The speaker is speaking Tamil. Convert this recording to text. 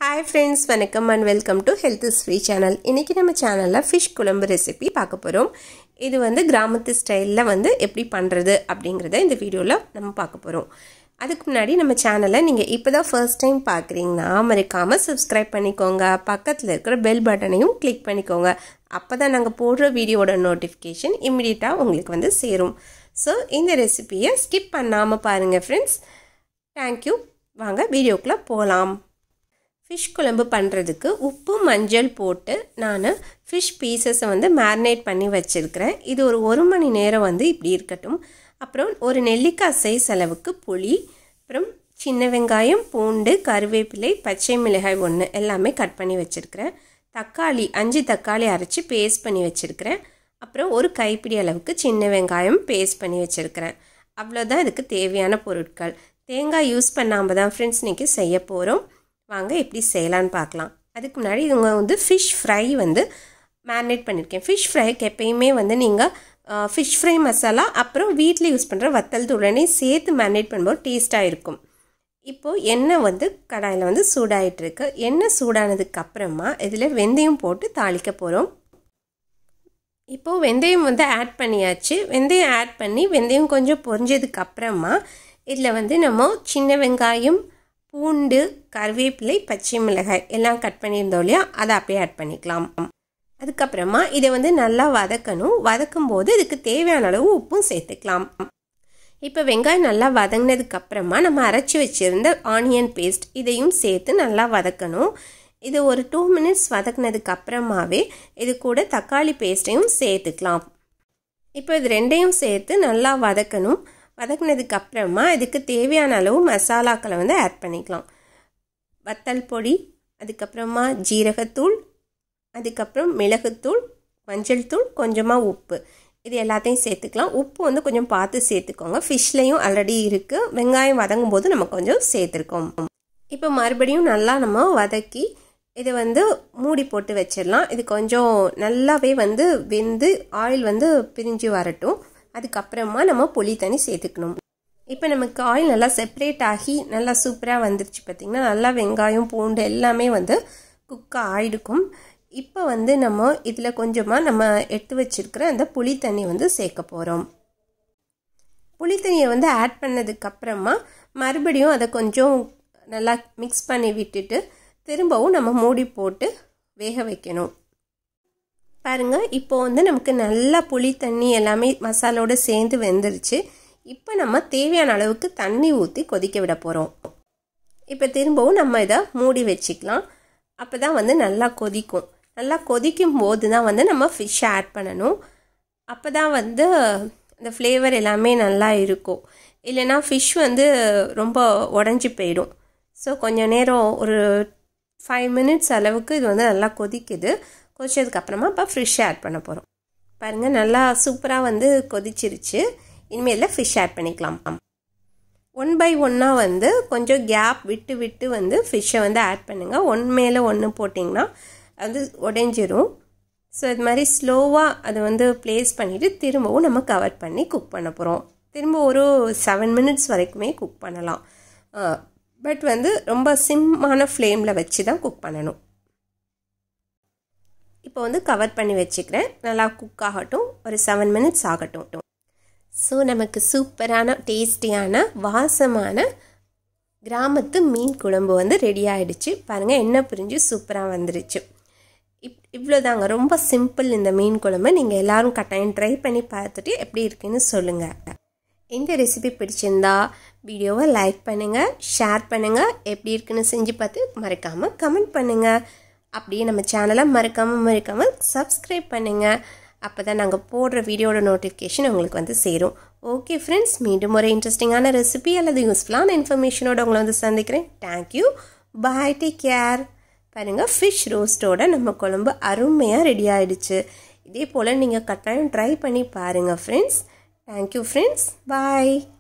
ஹாய் ஃப்ரெண்ட்ஸ் வணக்கம் and welcome to health Shri channel இன்றைக்கி நம்ம சேனலில் ஃபிஷ் குழம்பு ரெசிபி பார்க்க போகிறோம் இது வந்து கிராமத்து ஸ்டைலில் வந்து எப்படி பண்ணுறது அப்படிங்கிறத இந்த வீடியோவில் நம்ம பார்க்க போகிறோம் அதுக்கு முன்னாடி நம்ம சேனலை நீங்கள் இப்போ தான் ஃபர்ஸ்ட் டைம் பார்க்குறீங்கன்னா மறக்காமல் சப்ஸ்கிரைப் பண்ணிக்கோங்க பக்கத்தில் இருக்கிற பெல் பட்டனையும் கிளிக் பண்ணிக்கோங்க அப்போ தான் நாங்கள் போடுற வீடியோட நோட்டிஃபிகேஷன் இம்மிடியட்டாக உங்களுக்கு வந்து சேரும் ஸோ இந்த ரெசிபியை ஸ்கிப் பண்ணாமல் பாருங்கள் ஃப்ரெண்ட்ஸ் தேங்க்யூ வாங்க வீடியோக்குள்ளே போகலாம் ஃபிஷ் குழம்பு பண்ணுறதுக்கு உப்பு மஞ்சள் போட்டு நான் ஃபிஷ் பீசஸை வந்து மேரினேட் பண்ணி வச்சுருக்கிறேன் இது ஒரு ஒரு மணி நேரம் வந்து இப்படி இருக்கட்டும் அப்புறம் ஒரு நெல்லிக்காய் சைஸ் அளவுக்கு புளி அப்புறம் சின்ன வெங்காயம் பூண்டு கருவேப்பிலை பச்சை மிளகாய் ஒன்று எல்லாமே கட் பண்ணி வச்சுருக்கிறேன் தக்காளி அஞ்சு தக்காளி அரைச்சி பேஸ்ட் பண்ணி வச்சுருக்கிறேன் அப்புறம் ஒரு கைப்பிடி அளவுக்கு சின்ன வெங்காயம் பேஸ்ட் பண்ணி வச்சுருக்கிறேன் அவ்வளோதான் இதுக்கு தேவையான பொருட்கள் தேங்காய் யூஸ் பண்ணாமல் தான் ஃப்ரெண்ட்ஸ் இன்றைக்கி செய்ய போகிறோம் வாங்க எப்படி செய்யலான்னு பார்க்கலாம் அதுக்கு முன்னாடி இவங்க வந்து ஃபிஷ் ஃப்ரை வந்து மேரினேட் பண்ணியிருக்கேன் ஃபிஷ் ஃப்ரைக்கு எப்பயுமே வந்து நீங்கள் ஃபிஷ் ஃப்ரை மசாலா அப்புறம் வீட்டில் யூஸ் பண்ணுற வத்தல் தூளனே சேர்த்து மேரினேட் பண்ணும்போது டேஸ்ட்டாக இருக்கும் இப்போது எண்ணெய் வந்து கடாயில் வந்து சூடாயிட்ருக்கு எண்ணெய் சூடானதுக்கு அப்புறமா இதில் வெந்தயம் போட்டு தாளிக்க போகிறோம் இப்போது வெந்தயம் வந்து ஆட் பண்ணியாச்சு வெந்தயம் ஆட் பண்ணி வெந்தயம் கொஞ்சம் பொரிஞ்சதுக்கு அப்புறமா இதில் வந்து நம்ம சின்ன வெங்காயம் பூண்டு கருவேப்பிலை பச்சை மிளகாய் எல்லாம் கட் பண்ணியிருந்தோம் இல்லையா அதை அப்படியே ஆட் பண்ணிக்கலாம் அதுக்கப்புறமா இதை வந்து நல்லா வதக்கணும் வதக்கும் போது இதுக்கு தேவையான அளவு உப்பும் சேர்த்துக்கலாம் இப்போ வெங்காயம் நல்லா வதங்கினதுக்கு அப்புறமா நம்ம அரைச்சி வச்சுருந்த ஆனியன் பேஸ்ட் இதையும் சேர்த்து நல்லா வதக்கணும் இது ஒரு டூ மினிட்ஸ் வதக்குனதுக்கு அப்புறமாவே இது கூட தக்காளி பேஸ்ட்டையும் சேர்த்துக்கலாம் இப்போ இது ரெண்டையும் சேர்த்து நல்லா வதக்கணும் வதக்குனதுக்கு அப்புறமா இதுக்கு தேவையான அளவு மசாலாக்களை வந்து ஆட் பண்ணிக்கலாம் வத்தல் பொடி அதுக்கப்புறமா ஜீரகத்தூள் அதுக்கப்புறம் மிளகுத்தூள் மஞ்சள் தூள் கொஞ்சமாக உப்பு இது எல்லாத்தையும் சேர்த்துக்கலாம் உப்பு வந்து கொஞ்சம் பார்த்து சேர்த்துக்கோங்க ஃபிஷ்லேயும் ஆல்ரெடி இருக்குது வெங்காயம் வதங்கும் போது நம்ம கொஞ்சம் சேர்த்துருக்கோம் இப்போ மறுபடியும் நல்லா நம்ம வதக்கி இதை வந்து மூடி போட்டு வச்சிடலாம் இது கொஞ்சம் நல்லாவே வந்து வெந்து ஆயில் வந்து பிரிஞ்சு வரட்டும் அதுக்கப்புறமா நம்ம புளி தண்ணி சேர்த்துக்கணும் இப்போ நமக்கு ஆயில் நல்லா செப்பரேட் ஆகி நல்லா சூப்பராக வந்துருச்சு பார்த்திங்கன்னா நல்லா வெங்காயம் பூண்டு எல்லாமே வந்து குக் ஆகிடுக்கும் இப்போ வந்து நம்ம இதில் கொஞ்சமாக நம்ம எடுத்து வச்சிருக்கிற அந்த புளி தண்ணி வந்து சேர்க்க போகிறோம் புளி தண்ணியை வந்து ஆட் பண்ணதுக்கப்புறமா மறுபடியும் அதை கொஞ்சம் நல்லா மிக்ஸ் பண்ணி விட்டுட்டு திரும்பவும் நம்ம மூடி போட்டு வேக வைக்கணும் பாருங்கள் இப்போ வந்து நமக்கு நல்லா புளி தண்ணி எல்லாமே மசாலோடு சேர்ந்து வெந்துருச்சு இப்போ நம்ம தேவையான அளவுக்கு தண்ணி ஊற்றி கொதிக்க விட போகிறோம் இப்போ திரும்பவும் நம்ம இதை மூடி வச்சுக்கலாம் அப்போ தான் வந்து நல்லா கொதிக்கும் நல்லா கொதிக்கும் போது தான் வந்து நம்ம ஃபிஷ் ஆட் பண்ணணும் அப்போ தான் வந்து அந்த ஃப்ளேவர் எல்லாமே நல்லா இருக்கும் இல்லைனா ஃபிஷ் வந்து ரொம்ப உடஞ்சி போயிடும் ஸோ கொஞ்சம் நேரம் ஒரு ஃபைவ் மினிட்ஸ் அளவுக்கு இது வந்து நல்லா கொதிக்குது கொதிச்சதுக்கப்புறமா இப்போ ஃபிஷ் ஆட் பண்ண போகிறோம் பாருங்கள் நல்லா சூப்பராக வந்து கொதிச்சிருச்சு இனிமேல் ஃபிஷ் ஆட் பண்ணிக்கலாம் ஒன் பை ஒன்னாக வந்து கொஞ்சம் கேப் விட்டு விட்டு வந்து ஃபிஷ்ஷை வந்து ஆட் பண்ணுங்கள் ஒன் மேலே ஒன்று போட்டிங்கன்னா அது உடைஞ்சிரும் ஸோ இது மாதிரி ஸ்லோவாக அதை வந்து ப்ளேஸ் பண்ணிவிட்டு திரும்பவும் நம்ம கவர் பண்ணி குக் பண்ண போகிறோம் திரும்ப ஒரு செவன் மினிட்ஸ் வரைக்குமே குக் பண்ணலாம் பட் வந்து ரொம்ப சிம்மான ஃப்ளேமில் வச்சு தான் குக் பண்ணணும் இப்போ வந்து கவர் பண்ணி வச்சுக்கிறேன் நல்லா குக் ஆகட்டும் ஒரு செவன் மினிட்ஸ் ஆகட்டும் ஸோ நமக்கு சூப்பரான டேஸ்டியான வாசமான கிராமத்து மீன் குழம்பு வந்து ரெடி ஆகிடுச்சு பாருங்கள் எண்ணெய் பிரிஞ்சு சூப்பராக வந்துருச்சு இப் இவ்வளோதாங்க ரொம்ப சிம்பிள் இந்த மீன் குழம்பு நீங்கள் எல்லோரும் கட்டாயம் ட்ரை பண்ணி பார்த்துட்டு எப்படி இருக்குன்னு சொல்லுங்கள் இந்த ரெசிபி பிடிச்சிருந்தா வீடியோவை லைக் பண்ணுங்கள் ஷேர் பண்ணுங்கள் எப்படி இருக்குன்னு செஞ்சு பார்த்து மறக்காமல் கமெண்ட் பண்ணுங்கள் அப்படியே நம்ம சேனலை மறக்காமல் மறக்காமல் சப்ஸ்கிரைப் பண்ணுங்கள் அப்போ தான் நாங்கள் போடுற வீடியோட நோட்டிஃபிகேஷன் உங்களுக்கு வந்து சேரும் ஓகே ஃப்ரெண்ட்ஸ் மீண்டும் ஒரு இன்ட்ரெஸ்டிங்கான ரெசிபி அல்லது யூஸ்ஃபுல்லான இன்ஃபர்மேஷனோட உங்களை வந்து சந்திக்கிறேன் தேங்க்யூ பாய் டேக் கேர் பாருங்கள் ஃபிஷ் ரோஸ்ட்டோட நம்ம குழம்பு அருமையாக ரெடி ஆகிடுச்சு இதே போல் நீங்கள் கட்டாயம் ட்ரை பண்ணி பாருங்கள் ஃப்ரெண்ட்ஸ் தேங்க்யூ ஃப்ரெண்ட்ஸ் பாய்